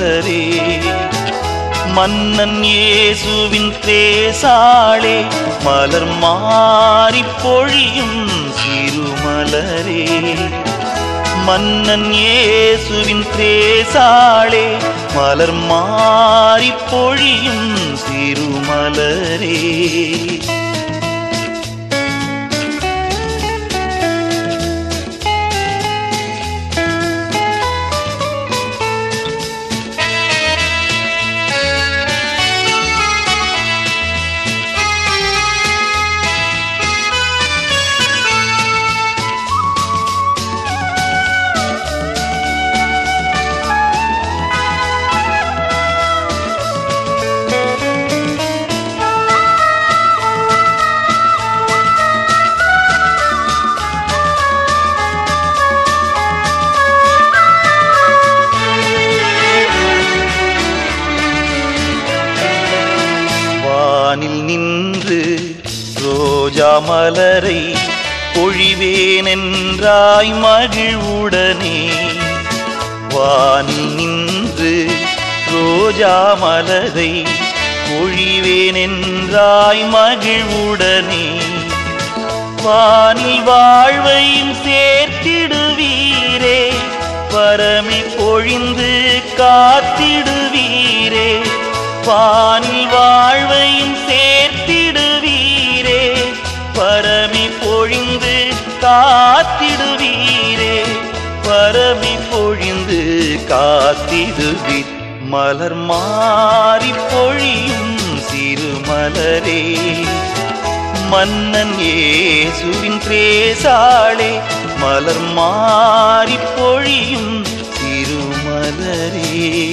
சிறுமலரே மன்னன் இயேசுவின் தேசாளே மலர் மாறி பொழியும் சிறுமலரே மன்னன் இயேசுவின் தேசாளே மலர் மாறி பொழியும் சிறுமலரே வானில் நின்று ரோஜா மலரை பொழிவேனென்றாய் மகிழ்வுடனே வானில் நின்று ரோஜா மலரை பொழிவேனென்றாய் மகிழ்வுடனே வானில் வாழ்வையும் சேர்த்திடுவீரே பரமி பொழிந்து காத்திடுவீரே வானில் வாழ்வையும் சேர்த்திடுவீரே பரமி பொழிந்து காத்திடுவீரே பரமி பொழிந்து காத்திடுவீர் மலர் மாறி பொழியும் சிறுமலரே மன்னன் இயேசுவின் பிரேசாளே மலர் மாறி பொழியும் திருமலரே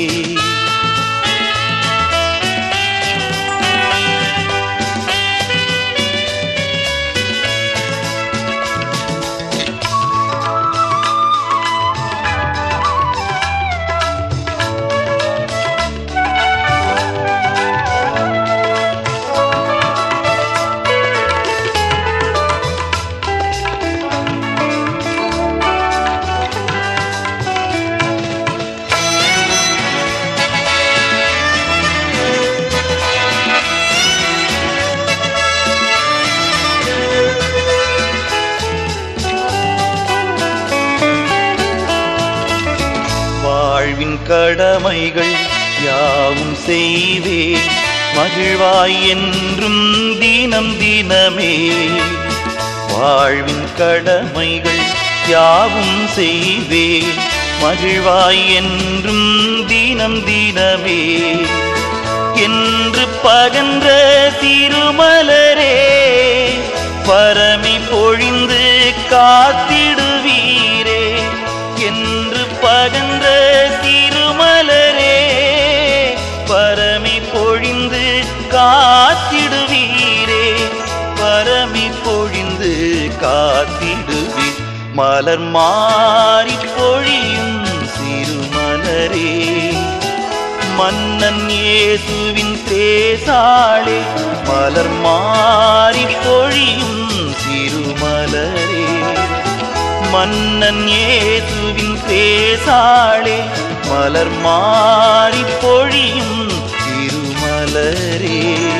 வாழ்வின் கடமைகள் யாவும் செய்வே மகிழ்வாய் என்றும் தினம் தினமே வாழ்வின் கடமைகள் யாவும் செய்வே மகிழ்வாய் என்றும் தினம் தினமே என்று பகன்ற திருமலரே பரமி பொழிந்து காத்திடுவீரே என்று பகன்ற திருமலரே பரமி பொழிந்து காத்திடுவீரே பரமி பொழிந்து காத்திடுவீர் மலர் மாறி பொழியும் சிறுமலரே மன்னன் இயேசுவின் தேசாளே மலர் மாறி பொழியும் சிறுமலரே மன்னன் இயேசுவின் தேசாளே மலர் மாறி பொழியும் திருமலரே